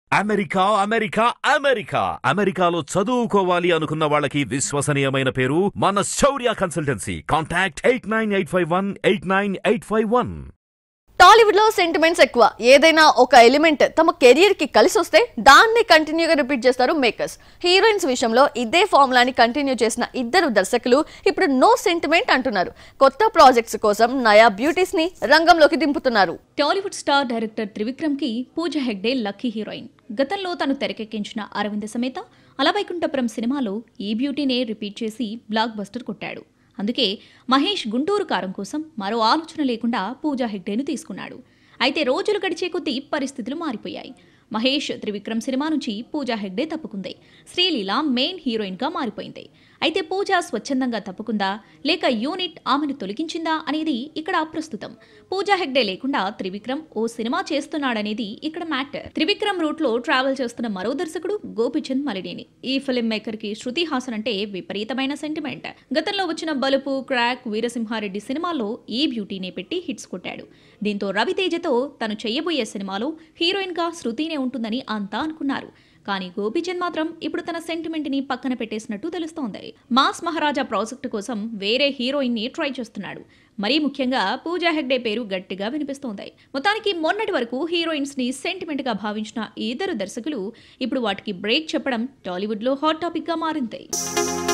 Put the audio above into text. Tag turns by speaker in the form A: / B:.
A: America America America అమెరికాలో చదువుకోవాలి అనుకున్న వాళ్ళకి విశ్వసనీయమైన పేరు మన Shourya consultancy contact eight nine eight five one eight nine eight five one
B: Tollywood లో సెంటిమెంట్స్ ఎక్కువ ఏదైనా ఒక ఎలిమెంట్ తమ కెరియర్ కి కలిసి వస్తే దాన్ని కంటిన్యూగా రిపీట్ చేస్తారు మేకర్స్ హీరోయిన్స్ విషయంలో ఇదే ఫార్ములాని కంటిన్యూ చేసిన ఇద్దరు దర్శకులు ఇప్పుడు నో సెంటిమెంట్ అంటున్నారు కొత్త ప్రాజెక్ట్స్ కోసం నయా బ్యూటీస్ ని రంగంలోకి దింపుతున్నారు
C: టాలీవుడ్ స్టార్ డైరెక్టర్ త్రివిక్రమ్ కి పూజ హెగ్డే లక్కీ హీరోయిన్ గతంలో తను తెరకెక్కించిన అరవింద సమేత అలవైకుంఠపురం సినిమాలో ఈ బ్యూటీనే రిపీట్ చేసి బ్లాక్ బస్టర్ కొట్టాడు అందుకే మహేష్ గుంటూరు కారం కోసం మరో ఆలోచన లేకుండా పూజా హెగ్డేను తీసుకున్నాడు అయితే రోజులు గడిచే కొద్దీ పరిస్థితులు మారిపోయాయి మహేష్ త్రివిక్రమ్ సినిమా నుంచి పూజా హెగ్డే తప్పుకుంది శ్రీలీల మెయిన్ హీరోయిన్గా మారిపోయింది అయితే పూజ స్వచ్ఛందంగా తప్పుకుందా లేక యూనిట్ ఆమెను తొలగించిందా అనేది ఇక్కడ అప్రస్తుతం పూజా హెగ్డే లేకుండా త్రివిక్రమ్ ఓ సినిమా చేస్తున్నాడనేది ఇక్కడ మ్యాటర్ త్రివిక్రమ్ రూట్ లో ట్రావెల్ చేస్తున్న మరో దర్శకుడు గోపిచంద్ మలినేని ఈ ఫిల్మ్ మేకర్ కి శృతి హాసన్ అంటే విపరీతమైన సెంటిమెంట్ గతంలో వచ్చిన బలుపు క్రాక్ వీరసింహారెడ్డి సినిమాలో ఈ బ్యూటీనే పెట్టి హిట్స్ కొట్టాడు దీంతో రవితేజతో తను చేయబోయే సినిమాలో హీరోయిన్ గా శృతినే ఉంటుందని అంతా అనుకున్నారు కానీ గోపీచంద్ మాత్రం ఇప్పుడు తన సెంటిమెంట్ ని పక్కన పెట్టేసినట్టు తెలుస్తోంది మాస్ మహారాజా ప్రాజెక్టు కోసం వేరే హీరోయిన్ ని ట్రై చేస్తున్నాడు మరీ ముఖ్యంగా పూజా హెగ్డే పేరు గట్టిగా వినిపిస్తోంది మొత్తానికి మొన్నటి వరకు హీరోయిన్స్ ని సెంటిమెంట్ గా భావించిన ఈ ఇద్దరు దర్శకులు ఇప్పుడు వాటికి బ్రేక్ చెప్పడం టాలీవుడ్ లో హాట్ టాపిక్ గా మారింది